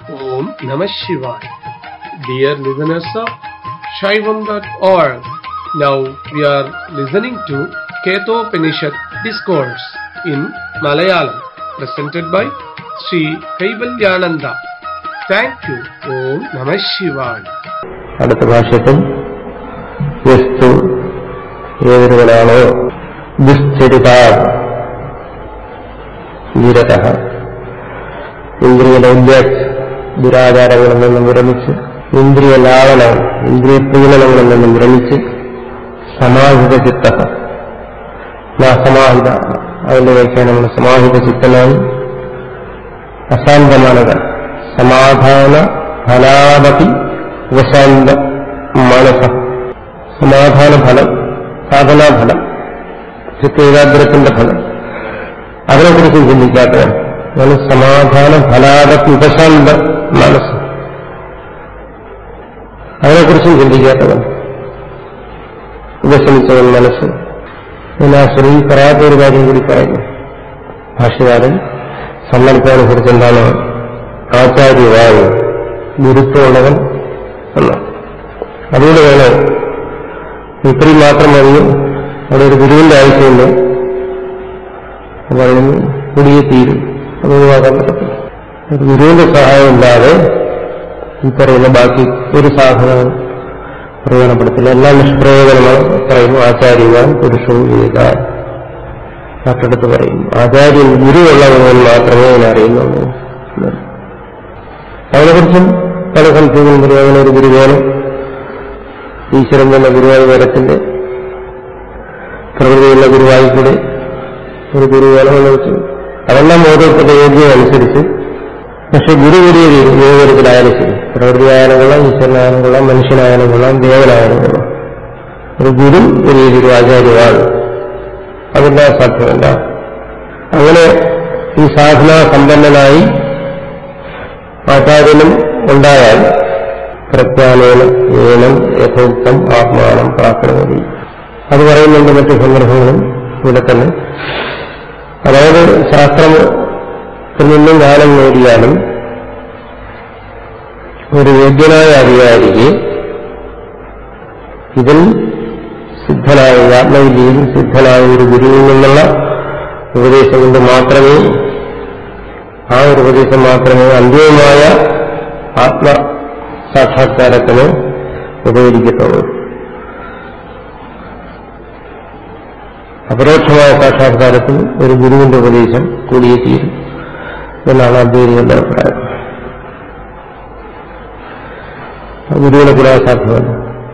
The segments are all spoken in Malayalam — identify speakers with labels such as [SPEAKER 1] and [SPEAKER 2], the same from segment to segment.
[SPEAKER 1] Om Namah Shivaya. Dear listeners of Shaivam.org, now we are listening to Ketopanishad Discourse in Malayalam, presented by Sri Kaivalyananda. Thank you. Om Namah Shivaya.
[SPEAKER 2] അടുത്ത ഭാഷ്യത്തിൽ വസ്തു ഏതൊരുവനാണോ ദുശ്ചരിത നിരത ഇന്ദ്രിയ ദൗല്യ ദുരാചാരങ്ങളിൽ നിന്നും വിരമിച്ച് ഇന്ദ്രിയ ലാവന ഇന്ദ്രിയ പീഡനങ്ങളിൽ നിന്നും വിരമിച്ച് സമാഹിത ചിത്ത സമാഹിത അതിന്റെ വ്യാഖ്യാനങ്ങൾ സമാഹിത ചിത്തനായി അശാന്തമാനത സമാധാന ഫലാദപി ഉപശാന്ത മനസ സമാധാന ഫലം സാധനാഫലം ചിത്തേകാഗ്രത്തിന്റെ ഫലം അതിനെക്കുറിച്ച് ചിന്തിക്കാത്തവൻ അതാണ് സമാധാന ഫലാദപി ഉപശാന്ത മനസ്സ് അതിനെക്കുറിച്ചും ചിന്തിക്കാത്തവൻ ഉപശമിച്ചവൻ മനസ്സ് ഞാൻ ആ ശ്രീ പറയാത്ത ഒരു കാര്യം കൂടി പറയുന്നു ഭാഷകാരൻ സമ്മതിക്കാനെ കുറിച്ച് എന്താണ് ആചാര്യവായു ഗുരുത്വമുള്ളവൻ എന്ന് അതുകൊണ്ട് വേണം ഇത്രയും മാത്രം മതി അവിടെ ഒരു ഗുരുവിന്റെ ആവശ്യമില്ല പറയുന്നു കുടിയെ തീരും അത് ഒഴിവാക്കാൻ പറ്റത്തില്ല ഒരു ഗുരുവിന്റെ സഹായമില്ലാതെ ഈ പറയുന്ന ബാക്കി ഒരു സാധനവും പ്രയോജനപ്പെടുത്തില്ല എല്ലാം നിഷ്പ്രയോജനമാണ് പറയുന്നു ആചാര്യവാൻ പുരുഷവും ഏക മറ്റടുത്ത് പറയും ആചാര്യൻ ഗുരുവുള്ളവൻ മാത്രമേ ഞാൻ അറിയുന്നുള്ളൂ അതിനെക്കുറിച്ചും പല സ്ഥലത്തും പറയും അങ്ങനെ ഒരു ഗുരു വേണം ഈശ്വരൻ തന്നെ ഗുരുവായ വേരത്തിന്റെ പ്രകൃതിയുള്ള ഗുരുവായിക്കൂടെ ഒരു ഗുരു വേണമെന്ന് വെച്ചു അതെല്ലാം ഓരോരുത്തരുടെ യോഗ്യം അനുസരിച്ച് പക്ഷെ ഗുരു ഗുരു യോഗത്തിലായാലും ശരി പ്രകൃതിയായാലും കൊള്ളാം ഈശ്വരനായാലും കൊള്ളാം മനുഷ്യനായാലും കൊള്ളാം ദേവനായാലും കൊള്ളാം ഒരു ഗുരു ഒരു ഗുരു ആചാര്യമാണ് അതിന്റെ സാധ്യമല്ല അങ്ങനെ ഈ സാധനാ സമ്പന്നനായി ആചാര്യനും ഉണ്ടായാൽ പ്രജ്ഞാനേന ഏനം യഥോക്തം ആത്മാനം പ്രാപ്തമതി അത് പറയുന്നുണ്ട് മറ്റു സന്ദർഭങ്ങളും ഇവിടെ തന്നെ അതായത് ശാസ്ത്രത്തിൽ നിന്നും ജ്ഞാനം നേടിയാലും ഒരു യോഗ്യനായ അധികാരിക്ക് ഇതിൽ സിദ്ധനായ ആത്മവിദ്യയിൽ സിദ്ധനായ ഒരു ഗുരുവിൽ നിന്നുള്ള ഉപദേശം കൊണ്ട് മാത്രമേ ആ ഒരു ഉപദേശം മാത്രമേ അന്തിമമായ ആത്മ സാക്ഷാത്കാരത്തിന് ഉപകരിക്കത്തുള്ളൂ അപരോക്ഷമായ സാക്ഷാത്കാരത്തിൽ ഒരു ഗുരുവിന്റെ ഉപദേശം കൂടിയേ തീരും എന്നാണ് അദ്വൈതികളുടെ അഭിപ്രായം ഗുരുവിനെ കൂടാതെ സാധ്യമല്ല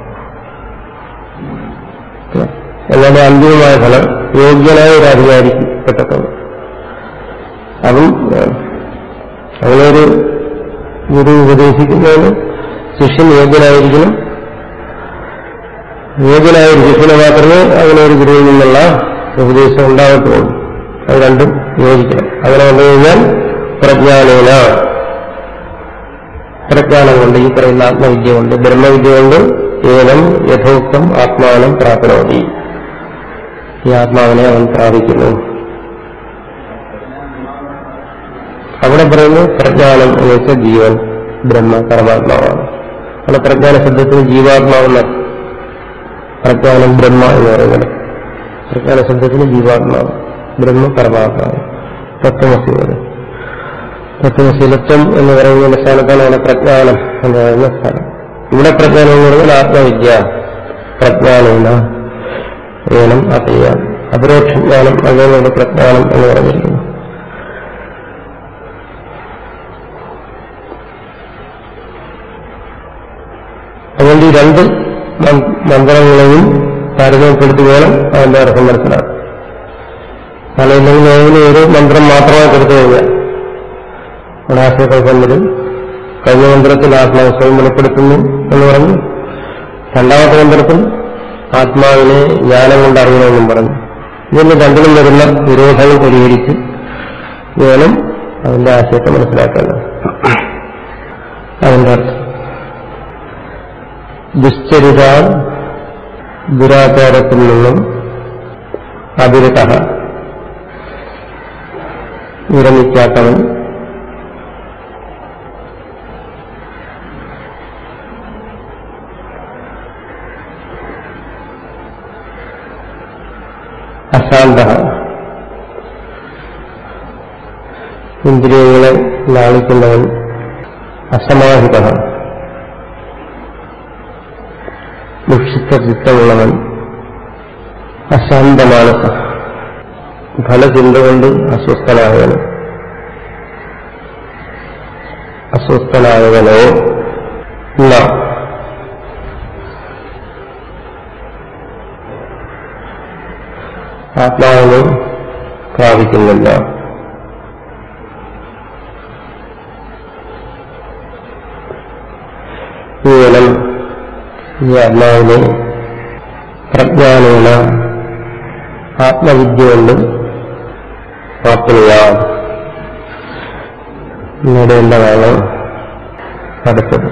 [SPEAKER 2] എന്നാലും അന്തിമമായ ഫലം യോഗ്യനായ ഒരു അധികാരിക്ക് പെട്ടത്തുള്ളൂ അതും അങ്ങനെ ഒരു ഗുരു ഉപദേശിക്കുന്നതിന് ശിഷ്യൻ യോഗ്യനായിരിക്കണം യോഗ്യനായ ഒരു ശിഷ്യന് മാത്രമേ അങ്ങനെ ഒരു ഗുരുവിൽ നിന്നുള്ള ഉപദേശം ഉണ്ടാകത്തുള്ളൂ അത് രണ്ടും യോജിക്കണം അങ്ങനെ വന്നു കഴിഞ്ഞാൽ പ്രജ്ഞാനേന പ്രജ്ഞാനം കൊണ്ട് ഈ പറയുന്ന ആത്മവിദ്യ കൊണ്ട് ബ്രഹ്മവിദ്യ കൊണ്ട് ഏനം യഥോക്തം ആത്മാനം പ്രാപ്നോതി ഈ ആത്മാവിനെ അവൻ പ്രാപിക്കുന്നു അവിടെ പറയുന്നു പ്രജ്ഞാനം എന്ന് വെച്ചാൽ ജീവൻ ബ്രഹ്മ പരമാത്മാവാണ് അവിടെ പ്രജ്ഞാന ശബ്ദത്തിന് ജീവാത്മാവെന്ന പ്രജ്ഞാനം ബ്രഹ്മ എന്ന് പറയുന്നത് പ്രജ്ഞാന ശബ്ദത്തിന് ജീവാത്മാവ് ബ്രഹ്മ പരമാത്മാവ് തത്വമസി പോലെ തത്വമസി ലക്ഷം എന്ന് പറയുന്ന സ്ഥാനത്താണ് അവിടെ പ്രജ്ഞാനം എന്ന് പറയുന്ന സ്ഥാനം ഇവിടെ പ്രജ്ഞാനം എന്ന് പറഞ്ഞാൽ ആത്മവിദ്യ പ്രജ്ഞാനേന ഏനം അറിയാം അപരോക്ഷ ജ്ഞാനം അങ്ങനെയുള്ള പ്രജ്ഞാനം എന്ന് പറഞ്ഞിരിക്കുന്നു അതുകൊണ്ട് ഈ രണ്ട് മന്ത്രങ്ങളെയും താരതമ്യപ്പെടുത്തി വേണം അതിന്റെ അർത്ഥം മനസ്സിലാക്കാം കാരണം ഇല്ലെങ്കിൽ ഏതെങ്കിലും ഒരു മന്ത്രം മാത്രമായി കൊടുത്തു കഴിഞ്ഞാൽ ഗുണാശയത്തിൽ വരും കഴിഞ്ഞ മന്ത്രത്തിൽ ആത്മാവ് സ്വയം വെളിപ്പെടുത്തുന്നു എന്ന് പറഞ്ഞു രണ്ടാമത്തെ മന്ത്രത്തിൽ ആത്മാവിനെ ജ്ഞാനം കൊണ്ട് അറിയണമെന്നും പറഞ്ഞു ഇതിന് രണ്ടിലും വരുന്ന വിരോധങ്ങൾ പരിഹരിച്ച് വേണം അതിന്റെ ആശയത്തെ മനസ്സിലാക്കേണ്ടത് അതിന്റെ അർത്ഥം ദുശ്ചരിത ദുരാചാരത്തിൽ നിന്നും അവിരത വിരമിക്കാത്തവൻ അശാന്ത ഇന്ദ്രിയങ്ങളെ ലാളിക്കുന്നവൻ അസമാഹിത ദുഷിച്ച ചിത്തമുള്ളവൻ അശാന്തമാനസ ഫലചിന്ത കൊണ്ട് അസ്വസ്ഥനായവന് അസ്വസ്ഥനായവനോ ഇല്ല ആത്മാവിനെ പ്രാപിക്കുന്നില്ല കേവലം ഈ ആത്മാവിനെ പ്രജ്ഞാനേന ആത്മവിദ്യ കൊണ്ട് പ്രാപ്തിയ നേടേണ്ടതാണ് അടുത്തത്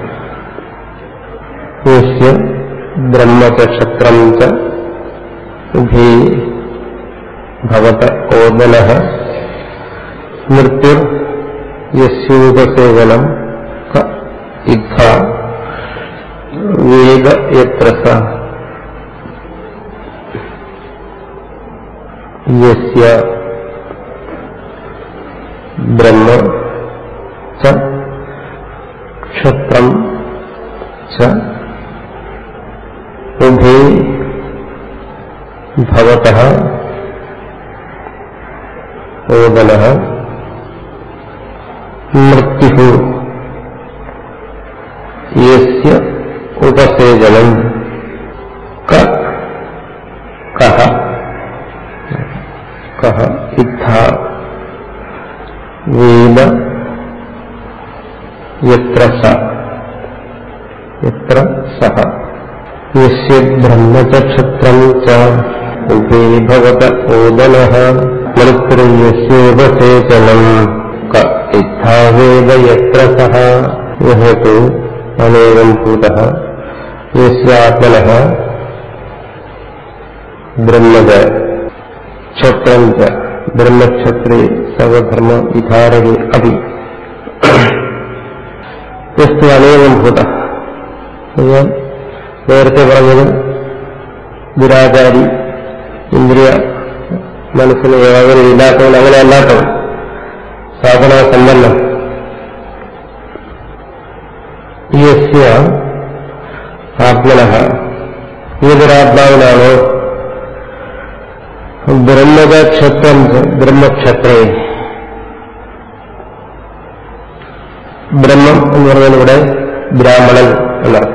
[SPEAKER 2] യേശ്യ ബ്രഹ്മചക്ഷത്രം ച ഉഭേ ഭവത ഓദന മൃത്യുർ യസ്യൂപസേവനം ഇദ്ധ വേദ എത്ര സ യസ്യ ബ്രഹ്മ ച ക്ഷത്രം ച ഉഭേ ഭവതഃ ഓദന മൃത്യു യസ്യ ഉപസേചനം ക കഹ കഹ ഇത്ഥ വേദ യത്ര സ യത്ര സഹ യസ്യ ബ്രഹ്മചക്ഷത്രം ച ഉഭേ ഭവത ഓദനഃ മൃത്യുര്യസ്യോപസേചനം ക ഇത്ഥാ വേദ യത്ര സഹ യഹതു അനേകം ഭൂതഃ യസ്യാത്മനഃ ബ്രഹ്മജ ക്ഷത്രം ച ബ്രഹ്മക്ഷത്രേ സർവധർമ്മ വിധാരകെ അപി യസ്തു അനേകം ഭൂത ഞാൻ നേരത്തെ പറഞ്ഞത് ദുരാചാരി ഇന്ദ്രിയ മനസ്സിന് യാതൊരു ഇല്ലാത്തവൻ അങ്ങനെ അല്ലാത്തവൻ സാധന സമ്പന്നം യസ്യ ആത്മന ഏതൊരാത്മാവിനാണോ ബ്രഹ്മക്ഷത്രം ബ്രഹ്മക്ഷത്രേ ബ്രഹ്മം എന്ന് പറഞ്ഞാൽ ഇവിടെ ബ്രാഹ്മണൻ എന്നാണ്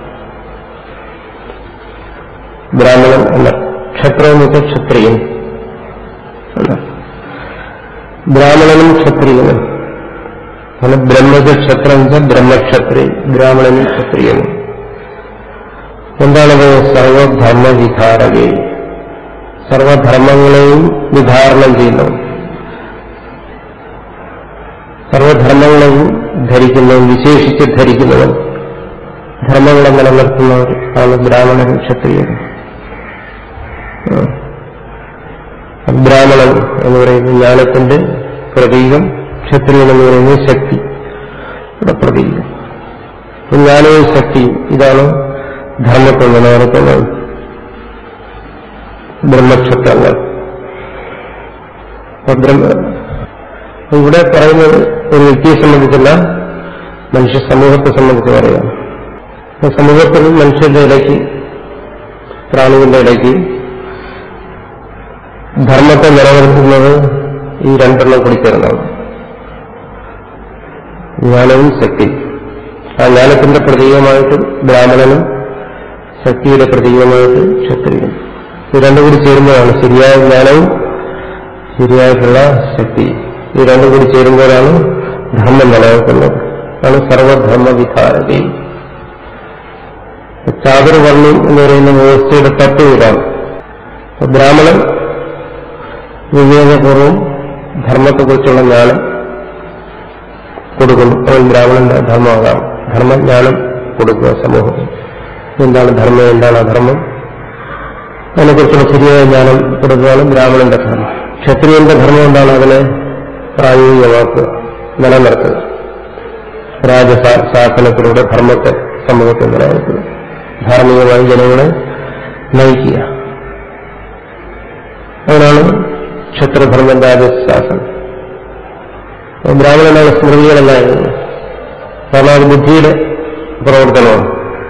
[SPEAKER 2] ബ്രാഹ്മണൻ എന്ന ക്ഷത്രം എന്ന് വെച്ചാൽ ക്ഷത്രിയൻ എന്നാണ് ബ്രാഹ്മണനും ക്ഷത്രിയനും അങ്ങനെ ബ്രഹ്മജ ക്ഷത്രം വെച്ചാൽ ബ്രഹ്മക്ഷത്രി ബ്രാഹ്മണനും ക്ഷത്രിയനും എന്താണത് സർവധർമ്മ വിധാരകേ സർവധർമ്മങ്ങളെയും വിധാരണം ചെയ്യുന്നവൻ സർവധർമ്മങ്ങളെയും ധരിക്കുന്നവൻ വിശേഷിച്ച് ധരിക്കുന്നവൻ ധർമ്മങ്ങളെ നിലനിർത്തുന്നവർ ആണ് ബ്രാഹ്മണനും ക്ഷത്രിയനും ബ്രാഹ്മണൻ എന്ന് പറയുന്നത് ജ്ഞാനത്തിന്റെ പ്രതീകം ക്ഷത്രിയൻ എന്ന് പറയുന്നത് ശക്തി ഇവിടെ പ്രതീകം ജ്ഞാനവും ശക്തിയും ഇതാണ് ധർമ്മത്തെ നിലനിർത്തുന്നത് ബ്രഹ്മക്ഷത്രങ്ങൾ ഇവിടെ പറയുന്നത് ഒരു വ്യക്തിയെ സംബന്ധിച്ചല്ല മനുഷ്യ സമൂഹത്തെ സംബന്ധിച്ച് പറയാം സമൂഹത്തിൽ മനുഷ്യരുടെ ഇടയ്ക്ക് പ്രാണികളുടെ ഇടയ്ക്ക് ധർമ്മത്തെ നിലനിർത്തുന്നത് ഈ രണ്ടെണ്ണം കൂടി ചേർന്നാണ് ജ്ഞാനവും ശക്തി ആ ജ്ഞാനത്തിന്റെ പ്രതീകമായിട്ട് ബ്രാഹ്മണനും ശക്തിയുടെ പ്രതീകമായിട്ട് ക്ഷത്രിയനും ഇത് രണ്ടും കൂടി ചേരുമ്പോഴാണ് ശരിയായ ജ്ഞാനവും ശരിയായിട്ടുള്ള ശക്തി ഇത് രണ്ടും കൂടി ചേരുമ്പോഴാണ് ധർമ്മം നിലനിൽക്കുന്നത് ആണ് സർവധർമ്മ വിധാരകി ചാതുർവർണ്ണി എന്ന് പറയുന്ന വ്യവസ്ഥയുടെ തത്വം ഇതാണ് ബ്രാഹ്മണൻ വിവേകപൂർവ്വം ധർമ്മത്തെക്കുറിച്ചുള്ള ജ്ഞാനം കൊടുക്കുന്നു അവൻ ബ്രാഹ്മണന്റെ ധർമ്മമാകാം ധർമ്മജ്ഞാനം കൊടുക്കുക സമൂഹത്തിൽ എന്താണ് ധർമ്മം എന്താണ് അധർമ്മം അതിനെക്കുറിച്ചുള്ള ശരിയായ ജ്ഞാനം കൊടുക്കുകയാണ് ബ്രാഹ്മണന്റെ ധർമ്മം ക്ഷത്രിയന്റെ ധർമ്മം എന്താണ് അതിനെ പ്രായോഗികമാക്കുക നിലനിർത്തുക രാജശാസനത്തിലൂടെ ധർമ്മത്തെ സമൂഹത്തെ നിലനിർത്തുക ധാർമ്മികമായി ജനങ്ങളെ നയിക്കുക അതിനാണ് ക്ഷത്രധർമ്മം രാജശാസനം ബ്രാഹ്മണനാണ് സ്മൃതികളെല്ലാം എഴുതുന്നത് കാരണം അത് ബുദ്ധിയുടെ പ്രവർത്തനമാണ്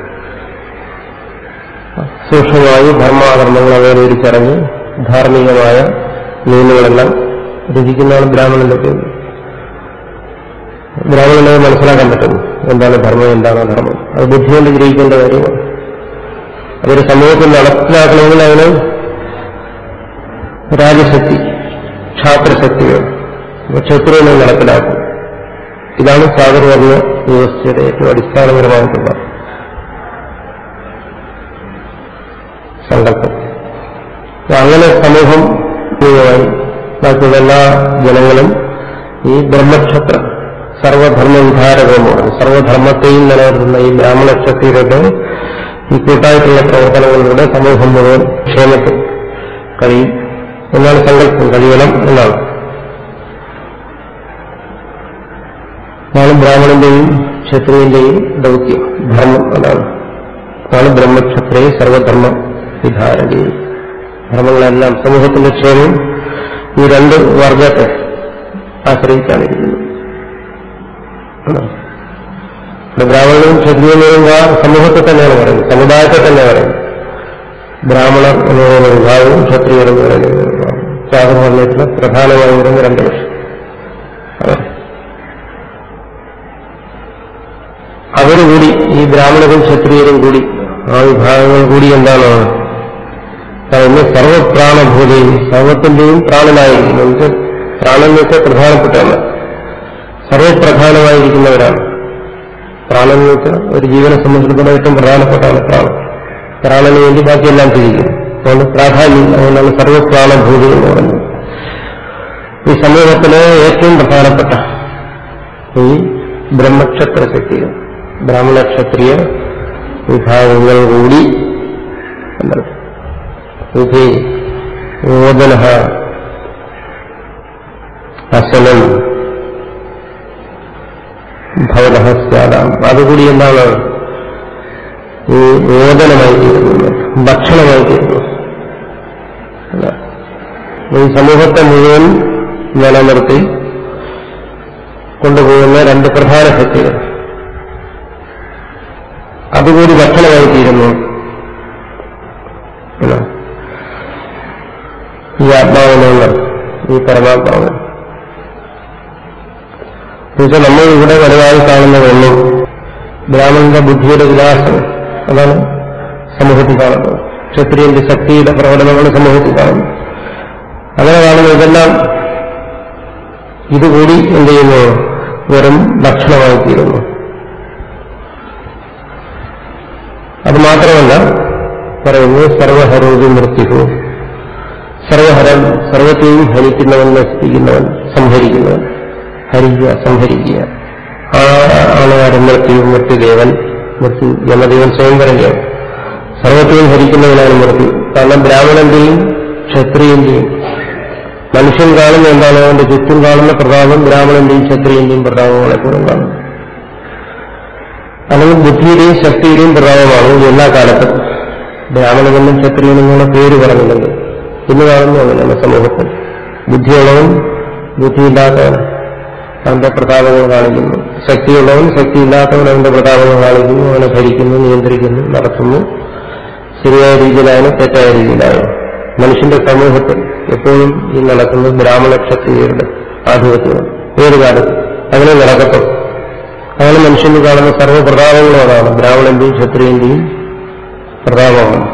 [SPEAKER 2] സൂക്ഷ്മമായി ധർമാധർമ്മങ്ങളെ വേർതിരിച്ചറിഞ്ഞ് ധാർമ്മികമായ നിയമങ്ങളെല്ലാം രചിക്കുന്നതാണ് ബ്രാഹ്മണന്റെ പേര് ബ്രാഹ്മണനെ മനസ്സിലാക്കാൻ പറ്റുന്നു എന്താണ് ധർമ്മം എന്താണ് ധർമ്മം അത് ബുദ്ധി കൊണ്ട് ഗ്രഹിക്കേണ്ട കാര്യമാണ് അതൊരു സമൂഹത്തിൽ നടപ്പിലാക്കണമെങ്കിൽ അതിന് രാജശക്തി ക്ഷാത്രശക്തി വേണം അപ്പൊ ക്ഷത്രിയനെ നടപ്പിലാക്കും ഇതാണ് സാഗരവർണ്ണ വ്യവസ്ഥയുടെ ഏറ്റവും അടിസ്ഥാനപരമായിട്ടുള്ള സങ്കല്പം അപ്പൊ അങ്ങനെ സമൂഹം മുഴുവനായി ബാക്കിയുള്ള എല്ലാ ജനങ്ങളും ഈ ബ്രഹ്മക്ഷത്ര സർവധർമ്മ വിധാരകമെന്ന് പറയും സർവധർമ്മത്തെയും നിലനിർത്തുന്ന ഈ ബ്രാഹ്മണക്ഷത്രിയുടെ ഈ കൂട്ടായിട്ടുള്ള പ്രവർത്തനങ്ങളിലൂടെ സമൂഹം മുഴുവൻ ക്ഷേമത്തിൽ കഴിയും എന്നാണ് സങ്കല്പം കഴിയണം എന്നാണ് അതാണ് ബ്രാഹ്മണന്റെയും ക്ഷത്രിയന്റെയും ദൗത്യം ധർമ്മം അതാണ് അതാണ് ബ്രഹ്മക്ഷത്രിയ സർവധർമ്മ വിധാരണയും ധർമ്മങ്ങളെല്ലാം സമൂഹത്തിന്റെ ക്ഷേമം ഈ രണ്ട് വർഗത്തെ ആശ്രയിച്ചാണ് ഇരിക്കുന്നത് ഇവിടെ ബ്രാഹ്മണനും ക്ഷത്രിയനും സമൂഹത്തെ തന്നെയാണ് പറയുന്നത് സമുദായത്തെ തന്നെ പറയുന്നത് ബ്രാഹ്മണർ എന്ന് പറയുന്ന വിഭാഗവും ക്ഷത്രിയർ എന്ന് പറയുന്ന വിഭാഗം സ്വാതന്ത്ര്യത്തിലെ പ്രധാനമായി വരുന്ന രണ്ട് വർഷം അവരുകൂടി ഈ ബ്രാഹ്മണരും ക്ഷത്രിയരും കൂടി ആ വിഭാഗങ്ങൾ കൂടി എന്താണ് പറയുന്നത് സർവപ്രാണഭൂതയും സർവത്തിന്റെയും പ്രാണനായിരിക്കും നമുക്ക് പ്രാണൻ എന്ന് വെച്ചാൽ പ്രധാനപ്പെട്ടതാണ് സർവപ്രധാനമായിരിക്കുന്നവരാണ് പ്രാണൻ എന്ന് വെച്ചാൽ ഒരു ജീവനെ സംബന്ധിച്ചിടത്തോളം ഏറ്റവും പ്രധാനപ്പെട്ടാണ് പ്രാണൻ പ്രാണന് വേണ്ടി ബാക്കിയെല്ലാം തിരിക്കും അതുകൊണ്ട് പ്രാധാന്യം അതുകൊണ്ടാണ് സർവപ്രാണഭൂതി എന്ന് പറയുന്നത് ഈ സമൂഹത്തിലെ ഏറ്റവും പ്രധാനപ്പെട്ട ഈ ബ്രഹ്മക്ഷത്ര ശക്തികൾ ബ്രാഹ്മണ ക്ഷത്രിയ വിഭാഗങ്ങൾ കൂടി എന്താണ് വിധി ഓദന അശനം ഭവന സ്യാദാം അതുകൂടി എന്താണ് ഈ ഓദനമായി തീരുന്നത് ഭക്ഷണമായി തീരുന്നു ഈ സമൂഹത്തെ മുഴുവൻ നിലനിർത്തി കൊണ്ടുപോകുന്ന രണ്ട് പ്രധാന ശക്തികൾ അതുകൂടി ഭക്ഷണമായി തീരുന്നു ഈ ആത്മാവിനുള്ള ഈ പരമാത്മാവ് എന്നുവെച്ചാൽ നമ്മൾ ഇവിടെ വലുതായി കാണുന്നതൊന്നും ബ്രാഹ്മണന്റെ ബുദ്ധിയുടെ വിലാസം അതാണ് സമൂഹത്തിൽ കാണുന്നത് ക്ഷത്രിയന്റെ ശക്തിയുടെ പ്രകടനങ്ങൾ സമൂഹത്തിൽ കാണുന്നു അങ്ങനെ കാണുന്ന ഇതെല്ലാം ഇതുകൂടി എന്ത് ചെയ്യുന്നു വെറും ഭക്ഷണമായി തീരുന്നു അത് മാത്രമല്ല പറയുന്നു സർവഹരോഗി മൃത്യു സർവഹരം സർവത്തെയും ഹരിക്കുന്നവൻ നശിപ്പിക്കുന്നവൻ സംഹരിക്കുന്നവൻ ഹരിക്കുക സംഹരിക്കുക ആ ആണ് ആരും മൃത്യു മൃത്യുദേവൻ മൃത്യു യമദേവൻ സ്വയം പറയുകയാണ് സർവത്തെയും ഹരിക്കുന്നവനാണ് മൃത്യു കാരണം ബ്രാഹ്മണന്റെയും ക്ഷത്രിയന്റെയും മനുഷ്യൻ കാണുന്ന എന്താണ് അവന്റെ ചുറ്റും കാണുന്ന പ്രതാപം ബ്രാഹ്മണന്റെയും ക്ഷത്രിയന്റെയും പ്രതാപങ്ങളെ പോലും കാണുന്നു അല്ലെങ്കിൽ ബുദ്ധിയുടെയും ശക്തിയുടെയും പ്രതാപമാണ് എല്ലാ കാലത്തും ബ്രാഹ്മണനെന്നും ക്ഷത്രിയനെന്നുള്ള പേര് പറഞ്ഞില്ലെങ്കിൽ ഇന്ന് കാണുന്നു അങ്ങനെയാണ് സമൂഹത്തിൽ ബുദ്ധിയുള്ളവൻ ബുദ്ധിയില്ലാത്തവൻ അവന്റെ പ്രതാപങ്ങൾ കാണിക്കുന്നു ശക്തിയുള്ളവൻ ശക്തിയില്ലാത്തവൻ അവന്റെ പ്രതാപങ്ങൾ കാണിക്കുന്നു അവനെ ഭരിക്കുന്നു നിയന്ത്രിക്കുന്നു നടത്തുന്നു ശരിയായ രീതിയിലായാലും തെറ്റായ രീതിയിലായാലും മനുഷ്യന്റെ സമൂഹത്തിൽ എപ്പോഴും ഈ നടക്കുന്നത് ബ്രാഹ്മണ ക്ഷത്രിയരുടെ ആധിപത്യമാണ് ഏത് കാലത്ത് അങ്ങനെ നടക്കത്തും അങ്ങനെ മനുഷ്യന് കാണുന്ന സർവ്വപ്രതാപങ്ങളും അതാണ് ബ്രാഹ്മണന്റെയും ക്ഷത്രിയന്റെയും പ്രതാപമാണ്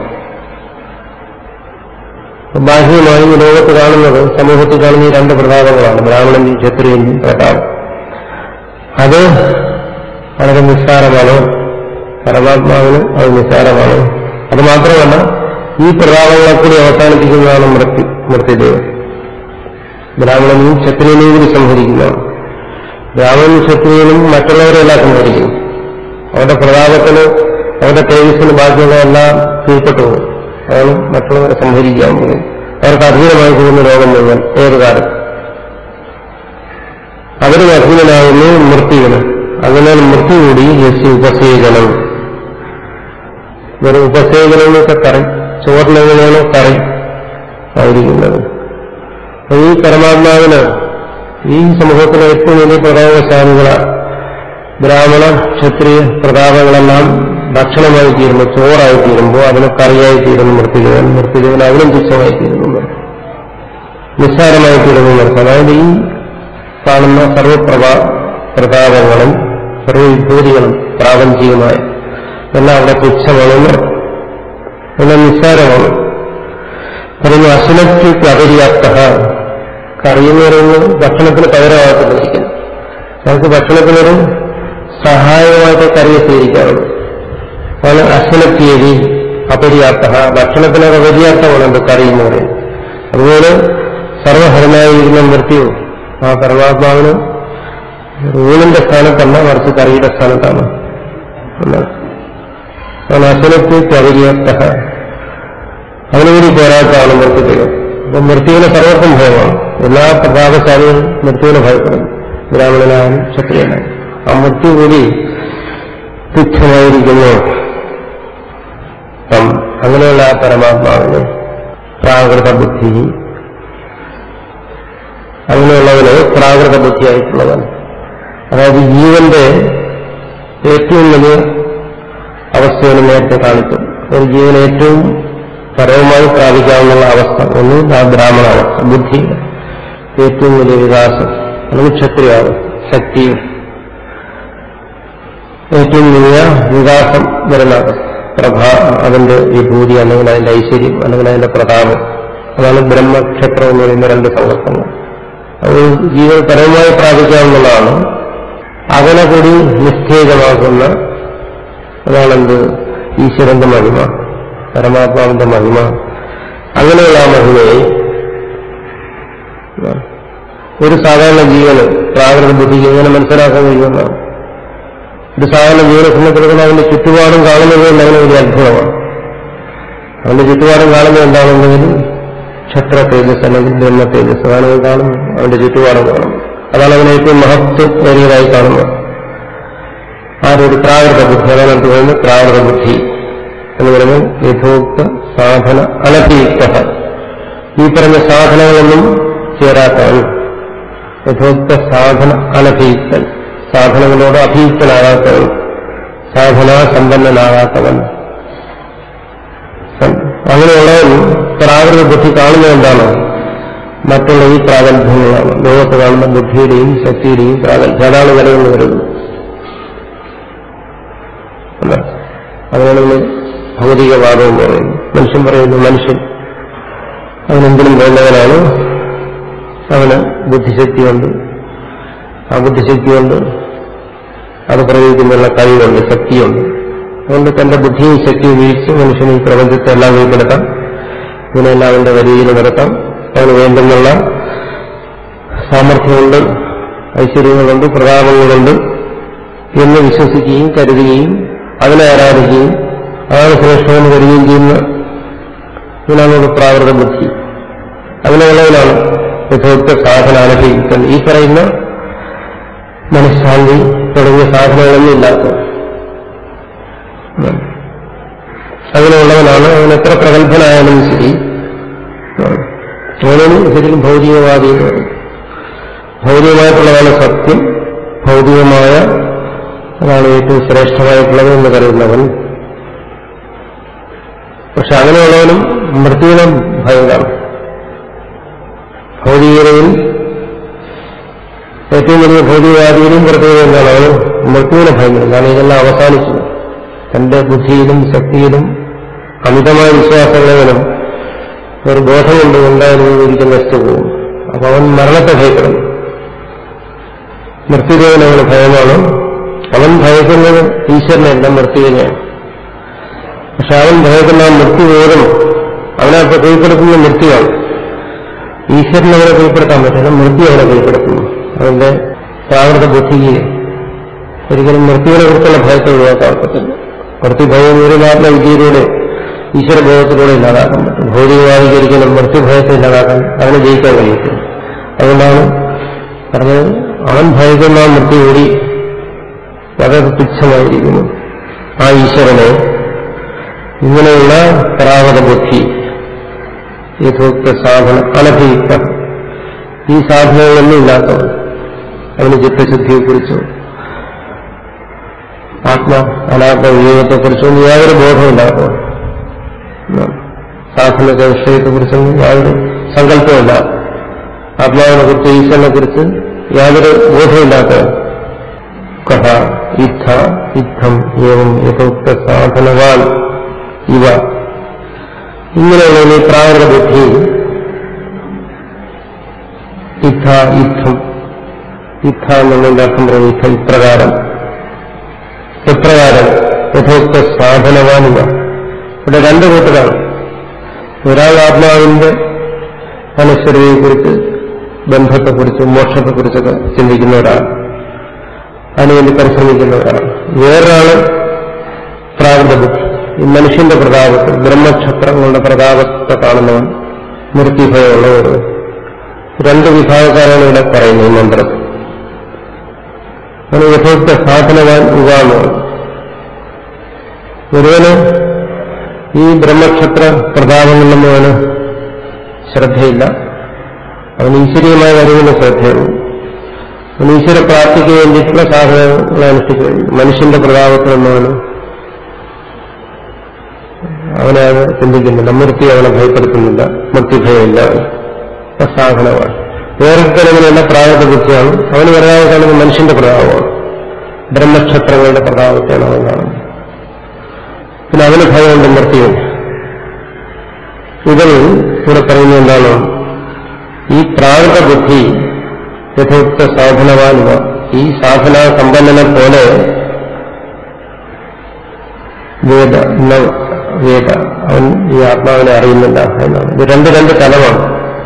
[SPEAKER 2] ബാഹ്യമായി ഈ ലോകത്ത് കാണുന്നത് സമൂഹത്തിൽ കാണുന്ന ഈ രണ്ട് പ്രതാപങ്ങളാണ് ബ്രാഹ്മണന്റെയും ക്ഷത്രിയന്റെയും പ്രതാപം അത് വളരെ നിസ്സാരമാണ് പരമാത്മാവിന് അത് നിസ്സാരമാണ് അത് മാത്രമല്ല ഈ പ്രതാപങ്ങളെ കൂടി അവസാനിപ്പിക്കുന്നതാണ് മൃത്യു മൃത്യുദേവൻ ബ്രാഹ്മണനെയും ക്ഷത്രിയനെയും കൂടി സംഹരിക്കുന്നതാണ് ബ്രാഹ്മണനും ക്ഷത്രിയനും മറ്റുള്ളവരെല്ലാം സംഹരിക്കുന്നു അവരുടെ പ്രതാപത്തിന് അവരുടെ തേജസ്സിന് ബാധ്യതയെല്ലാം കീഴ്പ്പെട്ടു പോകും അതാണ് മറ്റുള്ളവരെ സംഹരിക്കാൻ പോകും അവർക്ക് അധീനമായി പോകുന്ന ലോകം മുഴുവൻ ഏത് കാലത്ത് അവരും അധീനനാകുന്നു മൃത്യുവിന് അതിനാൽ മൃത്യു കൂടി യസ് ഉപസേചനം വെറും ഉപസേചനം എന്നൊക്കെ കറി ചോറിനെങ്ങനെയാണോ കറി ആയിരിക്കുന്നത് അപ്പൊ ഈ പരമാത്മാവിന് ഈ സമൂഹത്തിലെ ഏറ്റവും വലിയ പ്രതാപശാലികള ബ്രാഹ്മണ ക്ഷത്രിയ പ്രതാപങ്ങളെല്ലാം ഭക്ഷണമായി തീരുമ്പോൾ ചോറായി തീരുമ്പോൾ അതിന് കറിയായി തീരുന്നു മൃത്യുജവൻ മൃത്യുജവൻ അതിനും തുച്ഛമായി തീരുന്നു നിസ്സാരമായി തീരുന്നു നിർത്തും അതായത് ഈ കാണുന്ന സർവപ്രഭാ പ്രതാപങ്ങളും സർവവിഭൂതികളും പ്രാപഞ്ചികമായ എല്ലാം അവിടെ തുച്ഛമാണെന്ന് എല്ലാം നിസ്സാരമാണ് പറയുന്നു അസുലയ്ക്ക് അപര്യാപ്ത കറി എന്ന് പറയുന്നത് ഭക്ഷണത്തിന് പകരമായിട്ടുള്ളതിരിക്കുന്നു നമുക്ക് ഭക്ഷണത്തിനൊരു സഹായകമായിട്ട് കറിയെ സ്വീകരിക്കാറുള്ളൂ അതാണ് അസുലത്തിയതി അപര്യാപ്ത ഭക്ഷണത്തിനൊരു അപര്യാപ്തമാണ് എന്ത് കറി എന്ന് പറയുന്നത് അതുപോലെ സർവഹരനായിരിക്കുന്ന മൃത്യു ആ പരമാത്മാവിന് ഊണിന്റെ സ്ഥാനത്തല്ല മറിച്ച് കറിയുടെ സ്ഥാനത്താണ് അസുലത്തിക്ക് അപര്യാപ്ത അതിനുകൂടി പോരാട്ടമാണ് മൃത്യുവിന് അപ്പം മൃത്യുവിന് സർവർക്കും ഭയമാണ് എല്ലാ പ്രതാപശാലികളും മൃത്യുവിനെ ഭയപ്പെടുന്നു ബ്രാഹ്മണനായാലും ക്ഷത്രിയനായാലും ആ മൃത്യു കൂടി തുച്ഛമായിരിക്കുന്നു അപ്പം അങ്ങനെയുള്ള ആ പരമാത്മാവിന് പ്രാകൃത ബുദ്ധി അങ്ങനെയുള്ളവന് പ്രാകൃത ബുദ്ധിയായിട്ടുള്ളവൻ അതായത് ജീവന്റെ ഏറ്റവും വലിയ അവസ്ഥയാണ് നേരത്തെ കാണിച്ചത് ഒരു ജീവൻ ഏറ്റവും പരവുമായി പ്രാപിക്കാവുന്ന അവസ്ഥ ഒന്ന് ആ ബ്രാഹ്മണ അവസ്ഥ ബുദ്ധിയുടെ ഏറ്റവും വലിയ വികാസം അല്ലെങ്കിൽ ക്ഷത്രിയാവ് ശക്തിയും ഏറ്റവും വലിയ വികാസം വരുന്ന അവസ്ഥ പ്രഭാ അതിന്റെ വിഭൂതി അല്ലെങ്കിൽ അതിന്റെ ഐശ്വര്യം അല്ലെങ്കിൽ അതിന്റെ പ്രതാപം അതാണ് ബ്രഹ്മക്ഷത്രം എന്ന് പറയുന്ന രണ്ട് സങ്കല്പങ്ങൾ അത് ജീവൻ പരവുമായി പ്രാപിക്കാവുന്നതാണ് അതിനെ കൂടി നിശ്ചയിതമാക്കുന്ന അതാണെന്ത് ഈശ്വരന്റെ മഹിമ പരമാത്മാവിന്റെ മഹിമ അങ്ങനെയുള്ള ആ മഹിമയെ ഒരു സാധാരണ ജീവന് പ്രാകൃത ബുദ്ധിക്ക് എങ്ങനെ മനസ്സിലാക്കാൻ കഴിയുമെന്നാണ് ഒരു സാധാരണ ജീവനെ സംബന്ധിച്ചിടത്തോളം അവന്റെ ചുറ്റുപാടും കാണുന്നത് കൊണ്ട് അങ്ങനെ വലിയ അത്ഭുതമാണ് അവന്റെ ചുറ്റുപാടും കാണുന്നത് എന്താണെന്നെങ്കിൽ ക്ഷത്ര തേജസ് അല്ലെങ്കിൽ ബ്രഹ്മ തേജസ് അതാണ് അവൻ കാണുന്നത് അവന്റെ ചുറ്റുപാടും കാണുന്നത് അതാണ് അവനെ ഏറ്റവും മഹത്വമേറിയതായി കാണുന്നത് ആരൊരു പ്രാകൃത ബുദ്ധി അതാണ് എനിക്ക് പറയുന്നത് പ്രാകൃത ബുദ്ധി എന്ന് പറയുന്നത് യഥോക്ത സാധന അനഭിയുക്ത ഈ പറഞ്ഞ സാധനങ്ങളൊന്നും ചേരാത്തവൻ യഥോക്ത സാധന അനഭിയുക്തൻ സാധനങ്ങളോട് അഭിയുക്തനാകാത്തവൻ സാധനാ സമ്പന്നനാകാത്തവൻ അങ്ങനെയുള്ളവൻ പ്രാകൃത ബുദ്ധി കാണുന്നത് എന്താണ് മറ്റുള്ള ഈ പ്രാഗൽഭ്യങ്ങളാണ് ലോകത്ത് കാണുന്ന ബുദ്ധിയുടെയും ശക്തിയുടെയും പ്രാഗൽഭ്യം അതാണ് നിലവിൽ വരുന്നത് അതാണ് നമ്മൾ ഭൗതികവാദം എന്ന് പറയുന്നു മനുഷ്യൻ പറയുന്നു മനുഷ്യൻ അവനെന്തിനും വേണ്ടവനാണ് അവന് ബുദ്ധിശക്തിയുണ്ട് ആ ബുദ്ധിശക്തി കൊണ്ട് അത് പ്രയോഗിക്കുന്നുള്ള കഴിവുണ്ട് ശക്തിയുണ്ട് അതുകൊണ്ട് തന്റെ ബുദ്ധിയും ശക്തിയും ഉപയോഗിച്ച് മനുഷ്യന് ഈ പ്രപഞ്ചത്തെ എല്ലാം കീഴ്പ്പെടുത്താം ഇതിനെല്ലാം അവന്റെ വരിയിൽ നിർത്താം അവന് വേണ്ടുന്നുള്ള സാമർഥ്യമുണ്ട് ഐശ്വര്യങ്ങളുണ്ട് പ്രതാപങ്ങളുണ്ട് എന്ന് വിശ്വസിക്കുകയും കരുതുകയും അതിനെ ആരാധിക്കുകയും അതാണ് ശ്രേഷ്ഠമെന്ന് വരികയും ചെയ്യുന്ന ഇതിനാണ് പ്രാകൃത ബുദ്ധി അങ്ങനെയുള്ളതിനാണ് യഥോക്ത സാധന അനുഭവിക്കുന്നത് ഈ പറയുന്ന മനഃശാന്തി തുടങ്ങിയ സാധനങ്ങളൊന്നും ഇല്ലാത്തത് അങ്ങനെയുള്ളവനാണ് അവൻ എത്ര പ്രഗത്ഭനായാലും ശരി അവനാണ് ശരിക്കും ഭൗതികവാദി എന്ന് പറയും ഭൗതികമായിട്ടുള്ളതാണ് സത്യം ഭൗതികമായ അതാണ് ഏറ്റവും ശ്രേഷ്ഠമായിട്ടുള്ളത് എന്ന് കരുതുന്നവൻ പക്ഷെ അങ്ങനെയുള്ളവനും മൃത്യുവിനെ ഭയങ്കരം ഭൗതികതയിൽ ഏറ്റവും വലിയ ഭൗതികവാദിയിലും പ്രത്യേകത എന്താണ് അവന് മൃത്യുവിനെ ഭയങ്കരം കാരണം ഇതെല്ലാം അവസാനിച്ചു തന്റെ ബുദ്ധിയിലും ശക്തിയിലും അമിതമായ വിശ്വാസമുള്ളവനും ഒരു ബോധമുണ്ട് എന്തായാലും ഒരിക്കൽ നശിച്ചു പോകും അപ്പൊ അവൻ മരണത്തെ ഭയപ്പെടുന്നു മൃത്യുദേവന് അവന് ഭയമാണ് അവൻ ഭയക്കുന്നത് ഈശ്വരനല്ല മൃത്യുവിനെയാണ് പക്ഷെ അവൻ ഭയക്കുന്ന ആ മൃത്യു പോലും അവനെ കീഴ്പ്പെടുത്തുന്ന മൃത്യുവാണ് ഈശ്വരനെ അവനെ കീഴ്പ്പെടുത്താൻ പറ്റില്ല മൃത്യു അവനെ കീഴ്പ്പെടുത്തുന്നു അവന്റെ പ്രാകൃത ബുദ്ധിക്ക് ഒരിക്കലും മൃത്യുവിനെ കുറിച്ചുള്ള ഭയത്തെ ഒഴിവാക്കാൻ പറ്റില്ല മൃത്യുഭയം ഒരു ആത്മവിദ്യയിലൂടെ ഈശ്വരബോധത്തിലൂടെ ഇല്ലാതാക്കാൻ പറ്റും ഭൗതികവാദിക്ക് ഒരിക്കലും മൃത്യുഭയത്തെ ഇല്ലാതാക്കാൻ അവന് ജയിക്കാൻ കഴിയത്തില്ല അതുകൊണ്ടാണ് പറഞ്ഞത് അവൻ ഭയക്കുന്ന ആ മൃത്യു കൂടി വളരെ തുച്ഛമായിരിക്കുന്നു ആ ഈശ്വരനെ ഇങ്ങനെയുള്ള പ്രാകൃത ബുദ്ധി യഥോക്ത സാധന അനഭിയുക്ത ഈ സാധനങ്ങളൊന്നും ഇല്ലാത്തവൻ അവന് ചിത്തശുദ്ധിയെക്കുറിച്ചോ ആത്മ അനാത്മ വിവേകത്തെക്കുറിച്ചൊന്നും യാതൊരു ബോധമില്ലാത്തവൻ സാധനത്തെ വിഷയത്തെക്കുറിച്ചൊന്നും യാതൊരു സങ്കല്പമില്ല ആത്മാവിനെ കുറിച്ച് ഈശ്വരനെ കുറിച്ച് യാതൊരു ബോധമില്ലാത്തവൻ കഥ ഇത്ഥ ഇത്തം ഏവം യഥോക്ത സാധനവാൻ ഇവ ഇങ്ങനെയുള്ള ഈ പ്രാകൃത ബുദ്ധി ഇത്ഥ ഇത്തം ഇത്ഥ എന്നുള്ളതിന്റെ അർത്ഥം പറയുന്നത് ഇത്ഥ ഇപ്രകാരം എപ്രകാരം യഥോക്ത സാധനവാനിവ ഇവിടെ രണ്ട് കൂട്ടരാണ് ഒരാൾ ആത്മാവിന്റെ അനശ്വരതയെക്കുറിച്ച് ബന്ധത്തെക്കുറിച്ച് മോക്ഷത്തെക്കുറിച്ചൊക്കെ ചിന്തിക്കുന്ന ഒരാൾ അതിനുവേണ്ടി പരിശ്രമിക്കുന്ന ഒരാൾ വേറൊരാള് പ്രാകൃത ബുദ്ധി ഈ മനുഷ്യന്റെ പ്രതാപത്തിൽ ബ്രഹ്മക്ഷത്രങ്ങളുടെ പ്രതാപത്തെ കാണുന്നവൻ മൃത്യുഭയമുള്ളവർ രണ്ട് വിഭാഗക്കാരാണ് ഇവിടെ പറയുന്നത് ഈ മന്ത്രത്തിൽ അതിന് യഥോക്ത സാധനവാൻ ഉകാന്ന് ഒരുവന് ഈ ബ്രഹ്മക്ഷത്ര പ്രതാപങ്ങളിലൊന്നും അവന് ശ്രദ്ധയില്ല അവന് ഈശ്വരീയമായ കാര്യങ്ങളിൽ ശ്രദ്ധയുള്ളൂ അവന് ഈശ്വര പ്രാപ്തിക്ക് വേണ്ടിയിട്ടുള്ള സാധനങ്ങൾ അനുഷ്ഠിച്ചു കഴിഞ്ഞു മനുഷ്യന്റെ പ്രതാപത്തിലൊന്നും അവന് അവനെ അത് ചിന്തിക്കുന്നില്ല മൃത്യു അവനെ ഭയപ്പെടുത്തുന്നില്ല മൃത്യുഭയമില്ല സാധനമാണ് വേറൊരുത്തരങ്ങനെയുള്ള പ്രായത്തെ ബുദ്ധിയാണ് അവന് വരാതെ കാണുന്ന മനുഷ്യന്റെ പ്രതാപമാണ് ബ്രഹ്മക്ഷത്രങ്ങളുടെ പ്രതാപത്തെയാണ് അവൻ കാണുന്നത് പിന്നെ അവന് ഭയമുണ്ട് മൃത്യുവിന് ഇതിൽ ഇവിടെ പറയുന്നത് എന്താണ് ഈ പ്രാകൃത ബുദ്ധി യഥോക്ത സാധനവാനുവ ഈ സാധന സമ്പന്നനെ പോലെ വേദ ന വേദ അവൻ ഈ ആത്മാവിനെ അറിയുന്നില്ല എന്നാണ് ഇത് രണ്ട് രണ്ട് തലമാണ്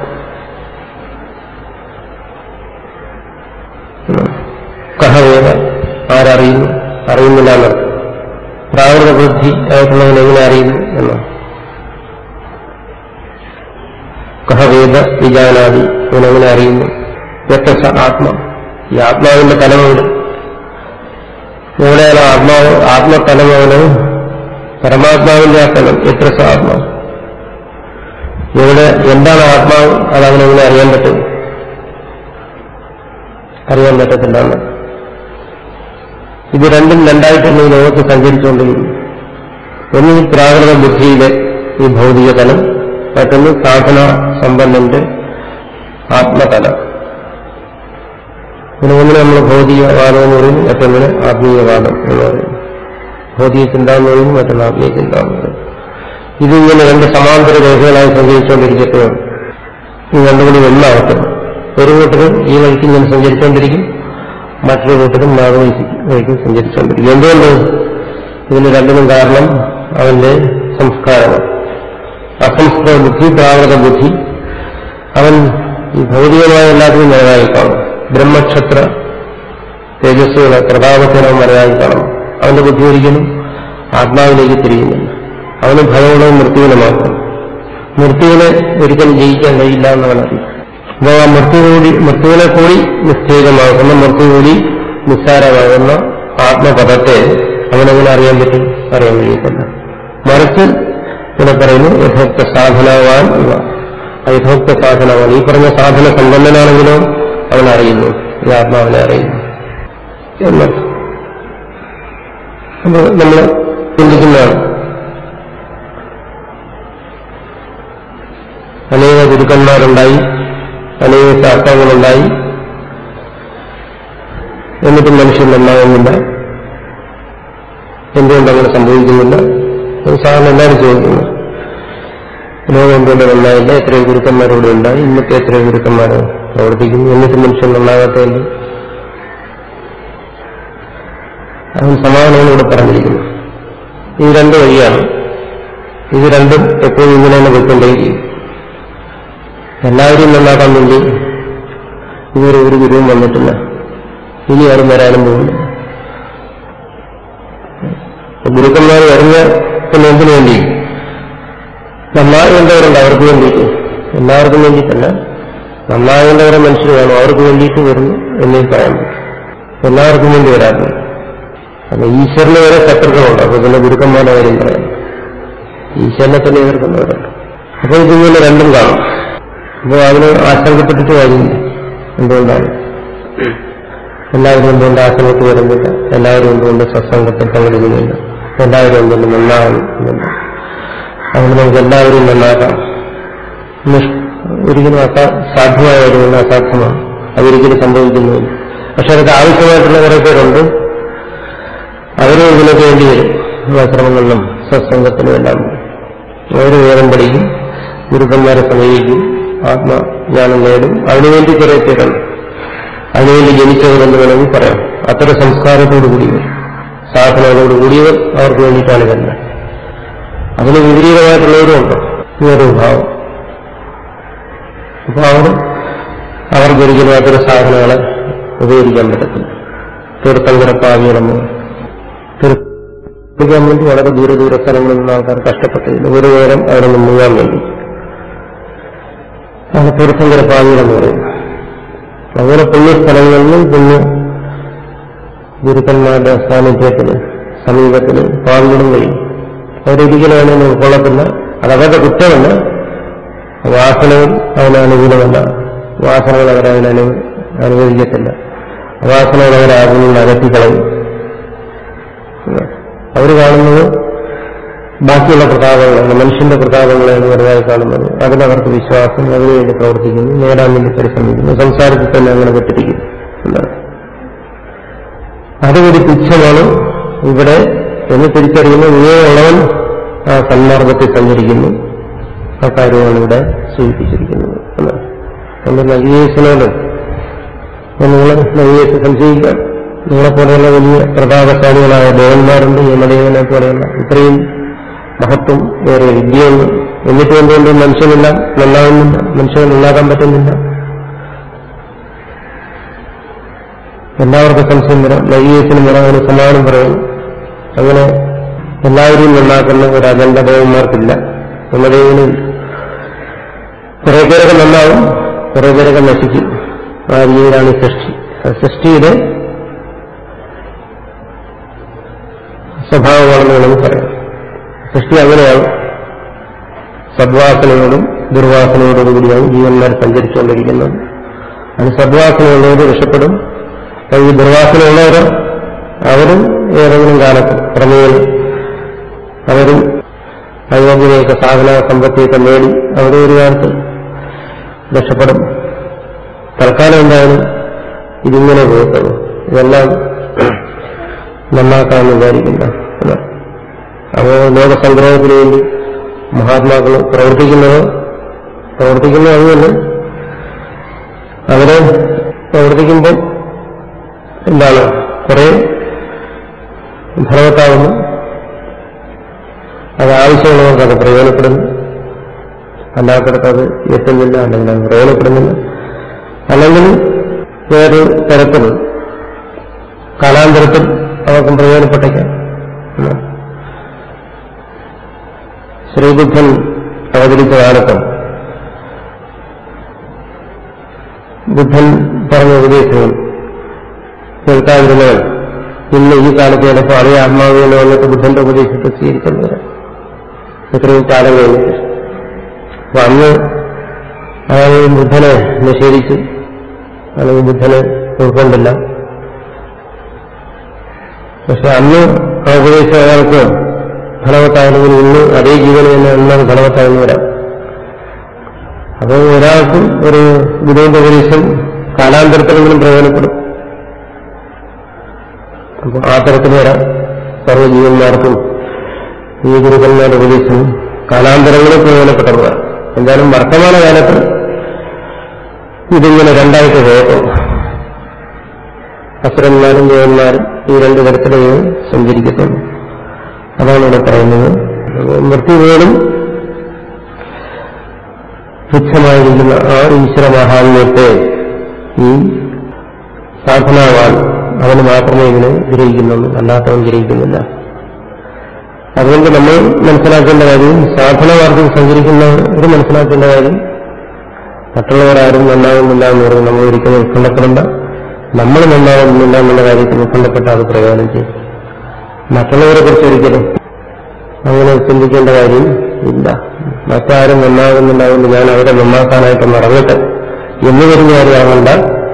[SPEAKER 2] കഹവേദ ആരറിയുന്നു അറിയുന്നില്ല എന്നാണ് പ്രാകൃത ബുദ്ധി ആയിട്ടുള്ളവൻ എങ്ങനെ അറിയുന്നു എന്നാണ് കഹവേദ വിജാനാദി അവനെങ്ങനെ അറിയുന്നു വ്യത്യസ്ത ആത്മ ഈ ആത്മാവിന്റെ തലമുണ്ട് എവിടെയാണ് ആത്മാവ് ആത്മതലമവന് പരമാത്മാവിന്റെ ആ തലം എത്ര ആത്മാവ് ഇവിടെ എന്താണ് ആത്മാവ് അത് അവനെങ്ങനെ അറിയാൻ പറ്റും അറിയാൻ പറ്റത്തില്ല എന്ന് ഇത് രണ്ടും രണ്ടായിട്ടാണ് ഈ ലോകത്ത് സഞ്ചരിച്ചുകൊണ്ടിരിക്കുന്നു ഒന്ന് ഈ പ്രാകൃത ബുദ്ധിയിലെ ഈ ഭൗതിക തലം മറ്റൊന്ന് സാധന സമ്പന്നന്റെ ആത്മതലം പിന്നെ ഒന്നിനെ നമ്മൾ ഭൗതികവാദം എന്ന് പറയും മറ്റൊന്നിന് ആത്മീയവാദം എന്ന് പറയും ഭൗതിക ചിന്ത എന്ന് പറയുന്നു മറ്റൊന്ന് ആത്മീയ ചിന്ത എന്ന് പറയും ഇതിങ്ങനെ രണ്ട് സമാന്തര രേഖകളായി സഞ്ചരിച്ചുകൊണ്ടിരിക്കട്ടെയാണ് ഈ രണ്ടുകൂടി ഒന്നാവട്ടെ ഒരു കൂട്ടരും ഈ വഴിക്ക് ഇങ്ങനെ സഞ്ചരിച്ചുകൊണ്ടിരിക്കും മറ്റൊരു കൂട്ടരും മാറി വഴിക്ക് സഞ്ചരിച്ചുകൊണ്ടിരിക്കും എന്തുകൊണ്ട് ഇതിന് രണ്ടിനും കാരണം അവന്റെ സംസ്കാരമാണ് അസംസ്കൃത ബുദ്ധി പ്രാകൃത ബുദ്ധി അവൻ ഈ ഭൗതികമായ എല്ലാത്തിനും നിലവായി കാണും ബ്രഹ്മക്ഷത്ര തേജസ്സുകളെ പ്രതാപത്തിനെ മലയായി കാണണം അവന്റെ ബുദ്ധി ഒരിക്കലും ആത്മാവിലേക്ക് തിരിയുന്നില്ല അവന് ഭയമുള്ളത് മൃത്യുവിനെ മാത്രം മൃത്യുവിനെ ഒരിക്കലും ജയിക്കാൻ കഴിയില്ല എന്നവൻ അറിയും അപ്പോൾ ആ മൃത്യു കൂടി മൃത്യുവിനെ കൂടി നിശ്ചയിതമാകുന്ന മൃത്യു കൂടി നിസ്സാരമാകുന്ന ആത്മപദത്തെ അവനെങ്ങനെ അറിയാൻ പറ്റും അറിയാൻ കഴിയത്തില്ല മറിച്ച് ഇവിടെ പറയുന്നു യഥോക്ത സാധനവാൻ ഇവ ആ യഥോക്ത സാധനവാൻ ഈ പറഞ്ഞ സാധന സമ്പന്നനാണെങ്കിലോ അവൻ അറിയുന്നു ഈ ആത്മാവിനെ അറിയുന്നു എന്നർത്ഥം അപ്പോൾ നമ്മൾ ചിന്തിക്കുന്നതാണ് അനേക ഗുരുക്കന്മാരുണ്ടായി അനേക ശാസ്ത്രങ്ങളുണ്ടായി എന്നിട്ടും മനുഷ്യൻ നന്നാകുന്നില്ല എന്തുകൊണ്ട് അങ്ങനെ സംഭവിക്കുന്നില്ല അത് സാധാരണ എല്ലാവരും ചോദിക്കുന്നു ലോകം എന്തുകൊണ്ട് നന്നായില്ല എത്രയോ ഗുരുക്കന്മാരോട് ഉണ്ടായി ഇന്നത്തെ എത്രയോ ഗുരുക്കന്മാർ പ്രവർത്തിക്കുന്നു എന്നിട്ടും മനുഷ്യൻ നന്നാകാത്തതുണ്ട് അവൻ സമാധാനമാണ് ഇവിടെ പറഞ്ഞിരിക്കുന്നു ഈ രണ്ട് വഴിയാണ് ഇത് രണ്ടും എപ്പോഴും ഇങ്ങനെ തന്നെ പോയിക്കൊണ്ടേയിരിക്കും എല്ലാവരും നന്നാക്കാൻ വേണ്ടി ഇതുവരെ ഒരു ഗുരുവും വന്നിട്ടില്ല ഇനി ആരും വരാനും പോകുന്നില്ല ഗുരുക്കന്മാർ വരുന്ന പിന്നെ എന്തിനു വേണ്ടി നന്നാകേണ്ടവരുണ്ട് അവർക്ക് വേണ്ടിയിട്ട് എല്ലാവർക്കും വേണ്ടിയിട്ടല്ല നന്നാകേണ്ടവരെ മനുഷ്യർ വേണം അവർക്ക് വേണ്ടിയിട്ട് വരുന്നു എന്നേ പറയാൻ പറ്റും എല്ലാവർക്കും വേണ്ടി വരാറില്ല അപ്പൊ ഈശ്വരന് വരെ ശത്രുക്കളുണ്ട് അപ്പൊ പിന്നെ ഗുരുക്കന്മാരുടെ കാര്യം പറയാം ഈശ്വരനെ തന്നെ എതിർക്കുന്നവരുണ്ട് അപ്പൊ ഇതിങ്ങനെ രണ്ടും കാണും അപ്പോൾ അതിന് ആശങ്കപ്പെട്ടിട്ട് കാര്യമില്ല എന്തുകൊണ്ടാണ് എല്ലാവരും എന്തുകൊണ്ട് ആശ്രമത്തിൽ വരുന്നില്ല എല്ലാവരും എന്തുകൊണ്ട് സത്സംഗത്തിൽ പങ്കെടുക്കുന്നില്ല എല്ലാവരും എന്തുകൊണ്ട് നന്നാകുന്നില്ല അതുകൊണ്ട് നമുക്ക് എല്ലാവരും നന്നാക്കാം നിഷ്- ഒരിക്കലും അസാ സാധ്യമായ കാര്യമല്ല അസാധ്യമാണ് അതൊരിക്കലും സംഭവിക്കുന്നില്ല പക്ഷെ അതൊക്കെ ആവശ്യമായിട്ടുള്ള കുറെ പേരുണ്ട് അവരും ഇതിനൊക്കെ വേണ്ടി വരും ആശ്രമങ്ങളിലും സത്സംഗത്തിലും എല്ലാം അവർ വേദം പഠിക്കും ഗുരുക്കന്മാരെ സമീപിക്കും ആത്മജ്ഞാനം നേടും അതിനുവേണ്ടി കുറെ പേരുണ്ട് അതിനുവേണ്ടി ജനിച്ചവരെന്ന് വേണമെങ്കിൽ പറയാം അത്തരം സംസ്കാരത്തോടു കൂടിയവർ സാധനങ്ങളോട് കൂടിയവർ അവർക്ക് വേണ്ടിയിട്ടാണ് ഇതെല്ലാം അതിന് വിപരീതമായിട്ടുള്ളവരും ഉണ്ട് വേറൊരു ഭാവം അപ്പൊ അവർ അവർക്കൊരിക്കലും അത്തരം സാധനങ്ങളെ ഉപയോഗിക്കാൻ പറ്റത്തില്ല തീർത്ഥങ്കരപ്പാവികളെന്ന് തീർക്കാൻ വേണ്ടി വളരെ ദൂര ദൂര സ്ഥലങ്ങളിൽ നിന്ന് ആൾക്കാർ കഷ്ടപ്പെട്ടില്ല ഒരു നേരം അവിടെ നിന്ന് മുങ്ങാൻ വേണ്ടി ആണ് തീർത്ഥങ്കരപ്പാവികളെന്ന് പറയുന്നത് അങ്ങനെ പുണ്യസ്ഥലങ്ങളിലും പുണ്യ ഗുരുക്കന്മാരുടെ സാന്നിധ്യത്തിന് സമീപത്തിന് പാടുകളും കഴിയും അവരൊരിക്കലും അതിനെ ഉൾക്കൊള്ളത്തില്ല അത് അവരുടെ കുറ്റമല്ല വാസനകൾ അതിന് അനുകൂലമല്ല വാസനകൾ അവരതിന് അനു അനുവദിക്കത്തില്ല വാസനകൾ അവരെ അതിൽ നിന്ന് അകറ്റിക്കളയും അവർ കാണുന്നത് ബാക്കിയുള്ള പ്രതാപങ്ങളാണ് മനുഷ്യന്റെ പ്രതാപങ്ങളെയാണ് വെറുതായി കാണുന്നത് അതിലവർക്ക് വിശ്വാസം അതിനുവേണ്ടി പ്രവർത്തിക്കുന്നു നേടാൻ വേണ്ടി പരിശ്രമിക്കുന്നു സംസാരത്തിൽ തന്നെ അങ്ങനെ പെട്ടിരിക്കുന്നു എന്നാണ് അത് ഒരു തുച്ഛമാണ് ഇവിടെ എന്ന് തിരിച്ചറിയുന്ന വിവേകമുള്ളവൻ ആ സന്മാർഗത്തിൽ സഞ്ചരിക്കുന്നു ആ കാര്യമാണ് ഇവിടെ സൂചിപ്പിച്ചിരിക്കുന്നത് എന്നാണ് അതുകൊണ്ട് നവീകേശനോട് നിങ്ങൾ നവീകേശ സംശയിക്കാം നിങ്ങളെപ്പോലെയുള്ള വലിയ പ്രതാപശാലികളായ ദേവന്മാരുണ്ട് യമദേവനെ പോലെയുള്ള ഇത്രയും മഹത്വം ഏറെ വിദ്യയുണ്ട് എന്നിട്ട് എന്തുകൊണ്ട് മനുഷ്യനില്ല നന്നാകുന്നില്ല മനുഷ്യനെ നന്നാക്കാൻ പറ്റുന്നില്ല എല്ലാവർക്കും സംശയം വരാം നവീകേശനും വരാൻ അതിന് സമാനം പറയുന്നു അങ്ങനെ എല്ലാവരെയും നന്നാക്കുന്ന ഒരു അജണ്ട ദേവന്മാർക്കില്ല യമദേവനും കുറെ പേരൊക്കെ നന്നാവും കുറെ പേരൊക്കെ നശിക്കും ആ രീതിയിലാണ് ഈ സൃഷ്ടി ആ സൃഷ്ടിയുടെ സ്വഭാവമാണെന്ന് വേണമെങ്കിൽ പറയാം സൃഷ്ടി അങ്ങനെയാണ് സദ്വാസനയോടും ദുർവാസനയോടും കൂടിയാണ് ജീവന്മാർ സഞ്ചരിച്ചുകൊണ്ടിരിക്കുന്നത് അത് സദ്വാസനയുള്ളവർ രക്ഷപ്പെടും ഈ ദുർവാസനയുള്ളവർ അവരും ഏതെങ്കിലും കാലത്ത് ക്രമേണ അവരും അയോഗ്യതയൊക്കെ സാധന സമ്പത്തിയൊക്കെ നേടി അവരും ഒരു കാലത്ത് രക്ഷപ്പെടും തൽക്കാലം എന്തായാലും ഇതിങ്ങനെ പോകത്തുള്ളൂ ഇതെല്ലാം നന്നാക്കാമെന്ന് വിചാരിക്കില്ല അപ്പോൾ ലോകസംഗ്രഹത്തിന് വേണ്ടി മഹാത്മാക്കൾ പ്രവർത്തിക്കുന്നത് പ്രവർത്തിക്കുന്നത് അതുതന്നെ അവരെ പ്രവർത്തിക്കുമ്പോൾ എന്താണ് കുറെ ഫലവത്താവുന്നു അത് ആവശ്യമുള്ളവർക്ക് അത് പ്രയോജനപ്പെടുന്നു അല്ലാത്തടത്ത് അത് എത്തുന്നില്ല അല്ലെങ്കിൽ അത് പ്രയോജനപ്പെടുന്നില്ല അല്ലെങ്കിൽ വേറൊരു തരത്തിൽ കാലാന്തരത്തിൽ അവർക്കും പ്രയോജനപ്പെട്ടേക്കാം എന്നാണ്. ശ്രീബുദ്ധൻ അവതരിച്ച കാലത്ത് ബുദ്ധൻ പറഞ്ഞ ഉപദേശങ്ങൾ കേൾക്കാതിരുന്നവൻ ഇന്ന് ഈ കാലത്ത് ചിലപ്പോൾ അതേ ആത്മാവിനെ വന്നിട്ട് ബുദ്ധന്റെ ഉപദേശത്തെ സ്വീകരിക്കുന്നവർ എത്രയും കാലം കഴിഞ്ഞിട്ട് അപ്പൊ അന്ന് അയാൾ ബുദ്ധനെ നിഷേധിച്ചു അല്ലെങ്കിൽ ബുദ്ധനെ ഉൾക്കൊണ്ടില്ല പക്ഷെ അന്ന് ആ ഉപദേശം അയാൾക്ക് ഫലവത്തായെങ്കിൽ ഇന്ന് അതേ ജീവന് തന്നെ എന്നത് ഫലവത്തായെന്ന് വരാം അപ്പോൾ ഒരാൾക്ക് ഒരു ഗുരുവിന്റെ ഉപദേശം കാലാന്തരത്തിലെങ്കിലും പ്രയോജനപ്പെടും അപ്പോൾ ആ തരത്തിൽ വരാം സർവ്വജീവന്മാർക്കും ഈ ഗുരുക്കന്മാരുടെ ഉപദേശം കാലാന്തരങ്ങളിൽ പ്രയോജനപ്പെട്ടതാണ് എന്തായാലും വർത്തമാന കാലത്ത് ഇതിങ്ങനെ രണ്ടായിട്ട് പോകത്തുള്ളൂ അസുരന്മാരും ദേവന്മാരും ഈ രണ്ട് തരത്തിലേ സഞ്ചരിക്കത്തുള്ളൂ അതാണ് ഇവിടെ പറയുന്നത് അപ്പോൾ മൃത്യു പോലും തുച്ഛമായിരിക്കുന്ന ആ ഈശ്വര മഹാത്മ്യത്തെ ഈ സാധനാവാൻ അവന് മാത്രമേ ഇതിനെ ഗ്രഹിക്കുന്നുള്ളൂ അല്ലാത്തവൻ ഗ്രഹിക്കുന്നില്ല അതുകൊണ്ട് നമ്മൾ മനസ്സിലാക്കേണ്ട കാര്യം സാധനമാർഗം സഞ്ചരിക്കുന്നവർ മനസ്സിലാക്കേണ്ട കാര്യം മറ്റുള്ളവരാരും നന്നാകുന്നില്ല എന്ന് പറഞ്ഞ് നമ്മൾ ഒരിക്കലും ഉൾക്കൊള്ളപ്പെടേണ്ട നമ്മൾ നന്നാകുന്നില്ല എന്നുള്ള കാര്യത്തിൽ ഉൾക്കൊള്ളപ്പെട്ട അത് പ്രയോജനം ചെയ്യും മറ്റുള്ളവരെ കുറിച്ച് ഒരിക്കലും അങ്ങനെ ചിന്തിക്കേണ്ട കാര്യം ഇല്ല മറ്റാരും നന്നാകുന്നുണ്ടാവുമെന്ന് ഞാൻ അവരെ നന്നാക്കാനായിട്ടൊന്ന് ഇറങ്ങട്ടെ എന്ന് വരുന്ന കാര്യമാകണ്ട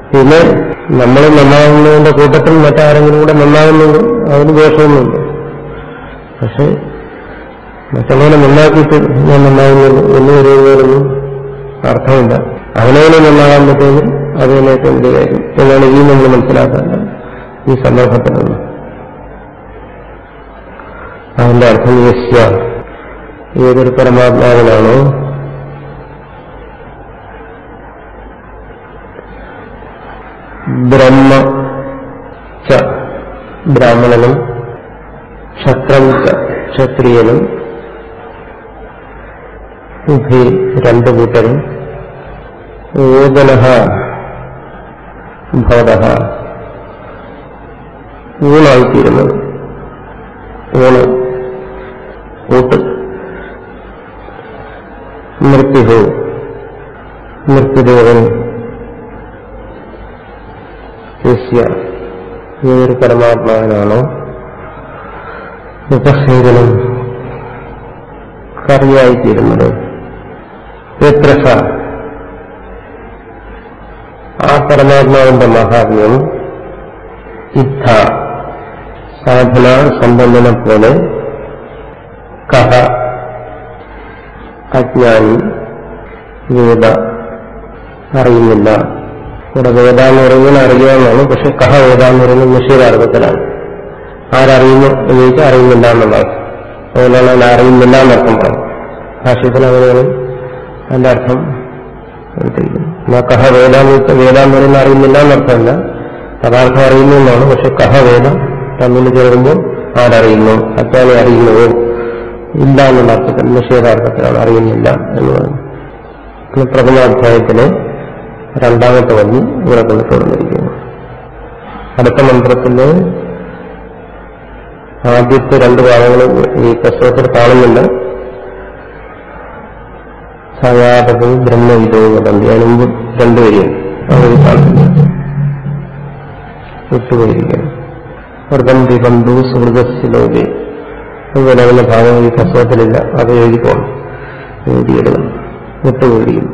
[SPEAKER 2] പിന്നെ നമ്മൾ നന്നാകുന്നതിന്റെ കൂട്ടത്തിൽ മറ്റാരെങ്കിലും കൂടെ നന്നാകുന്നുണ്ട് അതിന് ദോഷമൊന്നുമില്ല പക്ഷെ മറ്റുള്ളവനെ നന്നാക്കിയിട്ട് ഞാൻ നന്നാകുന്നുള്ളൂ എന്ന് പറയുന്നതിനൊന്നും അർത്ഥമില്ല അവനവനെ നന്നാകാൻ പറ്റുമെങ്കിൽ അത് തന്നെ ഏറ്റവും വലിയ കാര്യം എന്നാണ് ഈ നമ്മൾ മനസ്സിലാക്കേണ്ടത് ഈ സന്ദർഭത്തിലുള്ള അതിന്റെ അർത്ഥം യസ്യ ഏതൊരു പരമാത്മാവിനാണോ ബ്രഹ്മ ച ബ്രാഹ്മണനും ക്ഷത്രം ച ക്ഷത്രിയനും ഉഭി രണ്ടു കൂട്ടരും ഓദന ഭവത ഊണായിത്തീരുന്നത് ഊണ് ഊട്ട് മൃത്യു മൃത്യുദേവൻ യസ്യ ഏതൊരു പരമാത്മാവിനാണോ ഉപസേചനം കറിയായിത്തീരുന്നത് എത്ര സ ആ പരമാത്മാവിന്റെ മഹാത്മ്യം ഇദ്ധ സാധന സംബന്ധനെ പോലെ കഹ അജ്ഞാനി വേദ അറിയുന്നില്ല ഇവിടെ വേദ എന്ന് പറയുന്നത് അറിയാമെന്നാണ് പക്ഷെ കഹ വേദ എന്ന് പറയുന്നത് നിഷേധാർത്ഥത്തിലാണ് ആരറിയുന്നു എന്ന് ചോദിച്ചാൽ അറിയുന്നില്ല എന്നുള്ളത് അതുകൊണ്ടാണ് അതിനെ അറിയുന്നില്ല എന്നർത്ഥം പറയും ഭാഷ്യത്തിൽ അങ്ങനെയാണ് അതിന്റെ അർത്ഥം എടുത്തിരിക്കുന്നത് എന്നാൽ കഹ വേദ എന്ന് വെച്ചാൽ വേദ എന്ന് പറയുന്നത് അറിയുന്നില്ല എന്നർത്ഥമല്ല പദാർത്ഥം അറിയുന്നു എന്നാണ് പക്ഷെ കഹ വേദ തമ്മിൽ ചേരുമ്പോൾ ആരറിയുന്നു അജ്ഞാനി അറിയുന്നുവോ ഇല്ല എന്നുള്ള അർത്ഥത്തിൽ നിഷേധാർത്ഥത്തിലാണ് അറിയുന്നില്ല എന്ന് പറയുന്നത് പ്രഥമാധ്യായത്തിലെ രണ്ടാമത്തെ വന്നി ഇവിടെ കൊണ്ട് തുടർന്നിരിക്കുന്നു അടുത്ത മന്ത്രത്തില് ആദ്യത്തെ രണ്ട് ഭാഗങ്ങളും ഈ പുസ്തകത്തിൽ കാണുന്നില്ല സയാപകം ബ്രഹ്മവിദോ വദന്തി അതിന് മുമ്പ് രണ്ടുപേരെയും അവർ കാണുന്നില്ല വിട്ടുപോയിരിക്കുന്നു വൃതന്തി ബന്ധു സുഹൃതശിലോകെ അതുപോലെ അങ്ങനെ ഭാഗം ഈ പുസ്തകത്തിലില്ല അത് എഴുതിക്കോണം എഴുതിയിടണം വിട്ടുപോയിരിക്കുന്നു